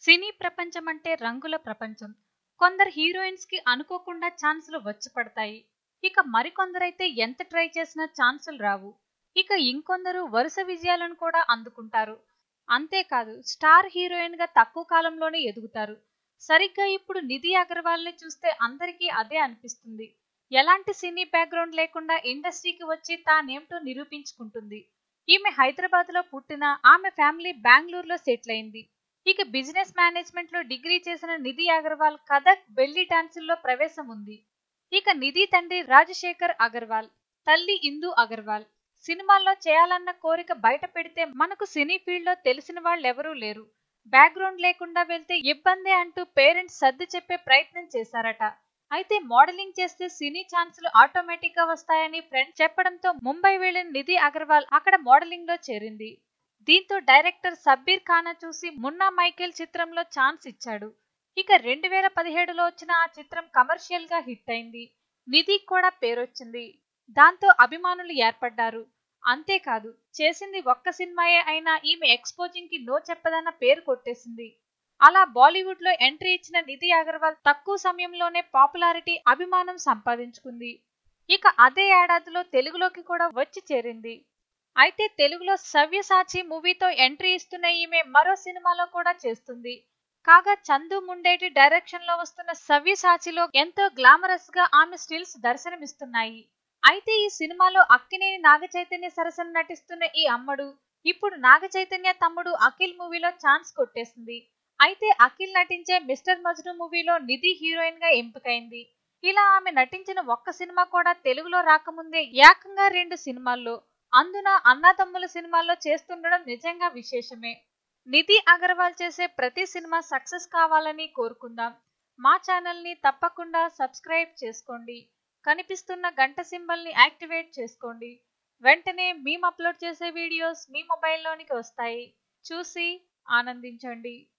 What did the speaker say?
సినీ ప్రపంచం అంటే రంగుల ప్రపంచం కొందరు హీరోయిన్స్ కి అనుకోకుండా ఛాన్సులు వచ్చి పడతాయి ఇక మరికొందరైతే ఎంత ట్రై చేసినా ఛాన్సులు రావు ఇక ఇంకొందరు వరుస విజయాలను కూడా అందుకుంటారు అంతేకాదు స్టార్ హీరోయిన్ గా తక్కువ కాలంలోనే ఎదుగుతారు సరిగ్గా ఇప్పుడు నిధి అగర్వాల్ ని చూస్తే అందరికీ అదే అనిపిస్తుంది ఎలాంటి సినీ బ్యాక్గ్రౌండ్ లేకుండా ఇండస్ట్రీకి వచ్చి తానేమిటో నిరూపించుకుంటుంది ఈమె హైదరాబాద్ లో పుట్టిన ఆమె ఫ్యామిలీ బెంగళూరులో సెటిల్ అయింది ఇక బిజినెస్ మేనేజ్మెంట్ లో డిగ్రీ చేసిన నిధి అగర్వాల్ కథక్ బెల్లి డాన్సుల్లో ప్రవేశం ఉంది ఇక నిధి తండ్రి రాజశేఖర్ అగర్వాల్ తల్లి ఇందు అగర్వాల్ సినిమాల్లో చేయాలన్న కోరిక బయట పెడితే మనకు సినీ ఫీల్డ్ లో తెలిసిన వాళ్ళెవరూ లేరు బ్యాక్గ్రౌండ్ లేకుండా వెళ్తే ఇబ్బందే అంటూ పేరెంట్స్ సర్ది చెప్పే ప్రయత్నం చేశారట అయితే మోడలింగ్ చేస్తే సినీ ఛాన్సులు ఆటోమేటిక్ గా వస్తాయని ఫ్రెండ్ చెప్పడంతో ముంబై వెళ్లిన నిధి అగర్వాల్ అక్కడ మోడలింగ్ లో చేరింది దీంతో డైరెక్టర్ సబ్బీర్ ఖానా చూసి మున్నా మైకేల్ చిత్రంలో ఛాన్స్ ఇచ్చాడు ఇక రెండు వేల పదిహేడులో వచ్చిన ఆ చిత్రం కమర్షియల్ గా హిట్ అయింది నిధికి కూడా పేరొచ్చింది దాంతో అభిమానులు ఏర్పడ్డారు అంతేకాదు చేసింది ఒక్క సినిమాయే అయినా ఈమె ఎక్స్పోజింగ్ కి నో చెప్పదన్న పేరు కొట్టేసింది అలా బాలీవుడ్ లో ఎంట్రీ ఇచ్చిన నిధి అగర్వాల్ తక్కువ సమయంలోనే పాపులారిటీ అభిమానం సంపాదించుకుంది ఇక అదే ఏడాదిలో తెలుగులోకి కూడా వచ్చి చేరింది అయితే తెలుగులో సవ్యసాచి మూవీతో ఎంట్రీ ఇస్తున్న ఈమె మరో సినిమాలో కూడా చేస్తుంది కాగా చందు ముండేటి డైరెక్షన్ లో వస్తున్న సవ్యసాచిలో ఎంతో గ్లామరస్ గా ఆమె స్టిల్స్ దర్శనమిస్తున్నాయి అయితే ఈ సినిమాలో అక్కినేని నాగ చైతన్య సరసన నటిస్తున్న ఈ అమ్మడు ఇప్పుడు నాగ చైతన్య తమ్ముడు అఖిల్ మూవీలో ఛాన్స్ కొట్టేసింది అయితే అఖిల్ నటించే మిస్టర్ మజ్ను మూవీలో నిధి హీరోయిన్ గా ఎంపికైంది ఇలా ఆమె నటించిన ఒక్క సినిమా కూడా తెలుగులో రాకముందే ఏకంగా రెండు సినిమాల్లో అందున అన్నాతమ్ముల సినిమాల్లో చేస్తుండడం నిజంగా విశేషమే నిధి అగర్వాల్ చేసే ప్రతి సినిమా సక్సెస్ కావాలని కోరుకుందాం మా ఛానల్ని తప్పకుండా సబ్స్క్రైబ్ చేసుకోండి కనిపిస్తున్న గంట సింబల్ని యాక్టివేట్ చేసుకోండి వెంటనే మేము అప్లోడ్ చేసే వీడియోస్ మీ మొబైల్లోనికి వస్తాయి చూసి ఆనందించండి